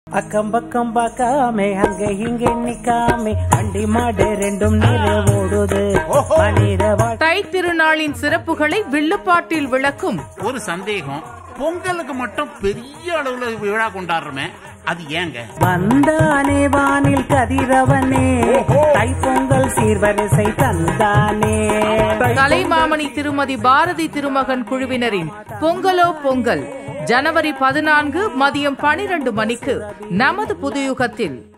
அக்கம் பக்கம் பார்க்காமே அங்க இங்க நிக்காமே அண்டி மாடு ரெண்டும் நிறைவோடுது மனித வாழ் தை திருநாளின் சிறப்புகளை வில்லுப்பாட்டில் விளக்கும் ஒரு சந்தேகம் பொங்கலுக்கு மட்டும் பெரிய அளவுல விழா கொண்டாடுறோமே அது ஏங்க வந்தானே வானில் கதிரவனே தைப்பொங்கல் சீர்வரிசை தந்தானே கலைமாமணி திருமதி பாரதி திருமகன் குழுவினரின் பொங்கலோ பொங்கல் ஜனவரி பதினான்கு மதியம் பனிரெண்டு மணிக்கு நமது புதுயுகத்தில்